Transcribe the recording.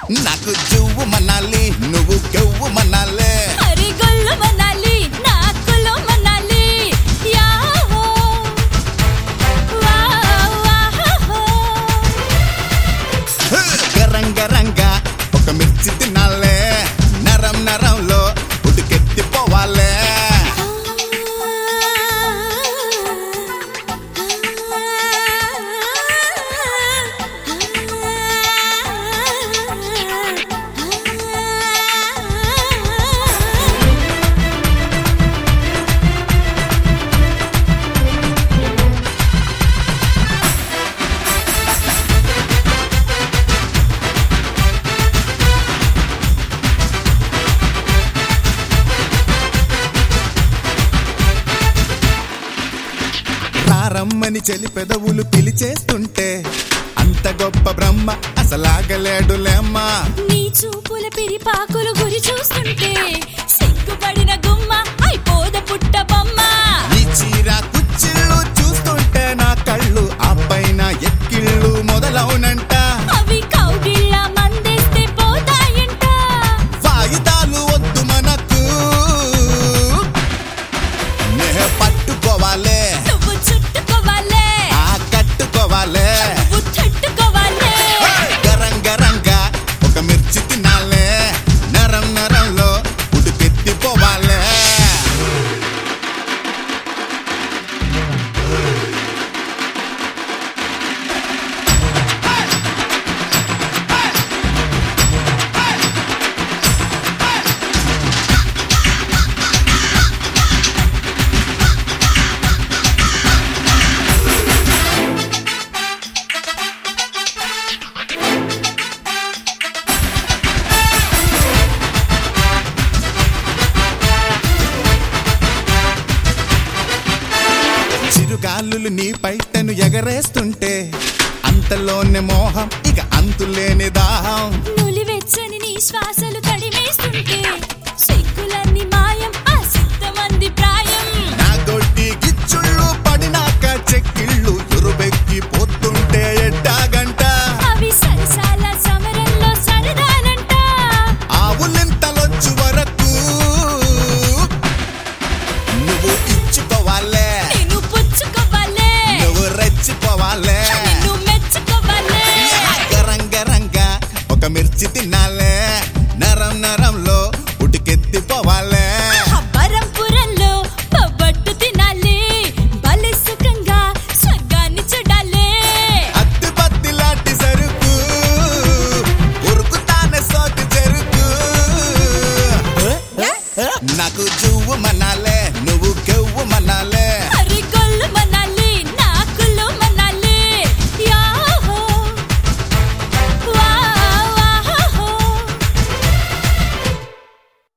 నాకు జువ్వు మనాలి నువ్వు కెవ్వు మనాలే అరే గొల్లు మనాలి నాకులు మనాలి యాహో వావ్ వాహో హ! గరం గరంగా ఒక మిర్చి తినాలే నరం నరంలో ఉడికెత్తిపోవాలే రారమ్మని చెలి పెదవులు పిలిచేస్తుంటే అంత గొప్ప బ్రహ్మ అసలాగలేడులేమ్మా నీ చూపుల పిరిపాకులు గురి చూస్తుంటే సిగ్గుపడిన గుమ్మ అయిపోద పుట్ట బొమ్మ ఈ చీర కుచ్చిళ్ళు చూస్తుంటే నా కళ్ళు ఆ పైన ఎక్కిళ్ళు మొదలవునంట అవి కౌగిళ్ళ మందేస్తే పోతాయంట వాయిదాలు వద్దు మనకు నే పట్టుకోవాలే నువ్వు చుట్టుకోవాలే ఆ కట్టుకోవాలే నువ్వు తట్టుకోవాలే గరం గరంగా ఒక మిర్చి తినాలే నరం నరంలో ఉడికెత్తిపోవాలే చిరుగాలులు నీ పైటను ఎగరేస్తుంటే అంతలోనే మోహం ఇక అంతులేని దాహం నులివెచ్చని నీ శ్వాసలు తడిమేస్తుంటే సిగ్గులన్నీ మాయం ఆ సిద్ధమంది ప్రాయం నా గొడ్డి గిచ్చుళ్ళు పడినాక చెక్కిళ్ళు ఎరుబెక్కి పోతుంటే ఎట్టాగంట అవి సరసాల సమరంలో సరదాలంట ఆవులింతలొచ్చు వరకు నువ్వు ఇచ్చుకోవాలే నేను పుచ్చుకోవాలే నువ్వు రెచ్చిపోవాలే నిన్ను మెచ్చుకోవాలే గరం గరంగా ఒక మిర్చి తినాలే నరం నరంలో ఉడికెత్తిపోవాలే పరంపురంలో పబ్బట్టు తినాలి భలే సుఖంగా స్వర్గాన్ని చూడాలి అత్తి పత్తి లాంటి సరుకు ఉరుకుతానే సోకు చెరుకు నాకు